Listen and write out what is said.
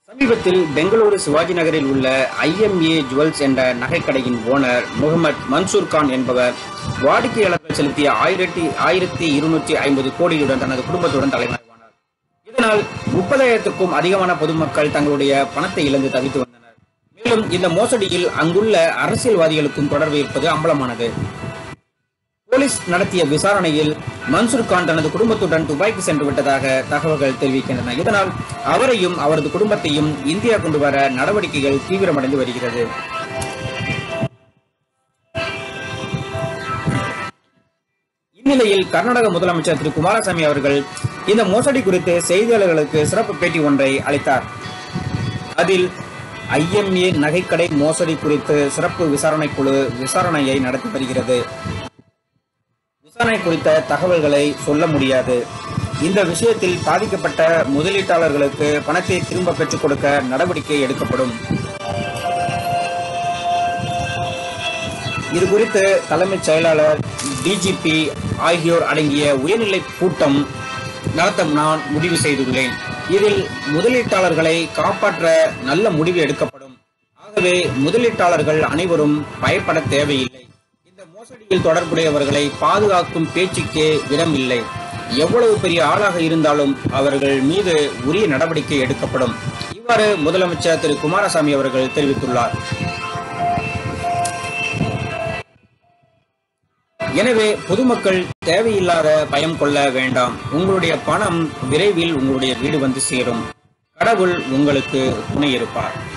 சமீபத்தில் பெங்களூரு சிவாஜி நகரில் உள்ள ஐஎம்ஏ ஜுவல்ஸ் என்ற நகைக்கடையின் ஓனர் முகமது மன்சூர் கான் என்பவர் வாடிக்கையாளர்கள் செலுத்திய ஆயிரத்தி ஆயிரத்தி இருநூற்றி ஐம்பது கோடியுடன் தனது குடும்பத்துடன் தலைமறைவானார் இதனால் முப்பதாயிரத்துக்கும் அதிகமான பொதுமக்கள் தங்களுடைய பணத்தை இழந்து தவித்து வந்தனர் மேலும் இந்த மோசடியில் அங்குள்ள அரசியல்வாதிகளுக்கும் தொடர்பு இருப்பது அம்பலமானது போலீஸ் நடத்திய விசாரணையில் மன்சூர் கான் தனது குடும்பத்துடன் துபாய்க்கு சென்று விட்டதாக தகவல்கள் தெரிவிக்கின்றன இதனால் அவரையும் அவரது குடும்பத்தையும் இந்தியா கொண்டு வர நடவடிக்கைகள் தீவிரமடைந்து வருகிறது இந்நிலையில் கர்நாடக முதலமைச்சர் திரு குமாரசாமி அவர்கள் இந்த மோசடி குறித்து செய்தியாளர்களுக்கு சிறப்பு பேட்டி ஒன்றை அளித்தார் அதில் ஐஎம்ஏ நகைக்கடை மோசடி குறித்து சிறப்பு விசாரணை குழு விசாரணையை நடத்தி வருகிறது விசாரணை குறித்த தகவல்களை சொல்ல முடியாது இந்த விஷயத்தில் பாதிக்கப்பட்ட முதலீட்டாளர்களுக்கு பணத்தை திரும்ப பெற்றுக் கொடுக்க நடவடிக்கை எடுக்கப்படும் இது குறித்து தலைமைச் செயலாளர் டிஜிபி ஆகியோர் அடங்கிய உயர்நிலை கூட்டம் நடத்த நான் முடிவு செய்துள்ளேன் இதில் முதலீட்டாளர்களை காப்பாற்ற நல்ல முடிவு எடுக்கப்படும் ஆகவே முதலீட்டாளர்கள் அனைவரும் பயப்பட தேவையில்லை இந்த மோசடியில் தொடர்புடையவர்களை பாதுகாக்கும் பேச்சுக்கே இடமில்லை எவ்வளவு பெரிய ஆளாக இருந்தாலும் அவர்கள் மீது உரிய நடவடிக்கை எடுக்கப்படும் இவ்வாறு முதலமைச்சர் திரு குமாரசாமி அவர்கள் தெரிவித்துள்ளார் எனவே பொதுமக்கள் தேவையில்லாத பயம் கொள்ள வேண்டாம் உங்களுடைய பணம் விரைவில் உங்களுடைய வீடு வந்து சேரும் கடவுள் உங்களுக்கு துணை இருப்பார்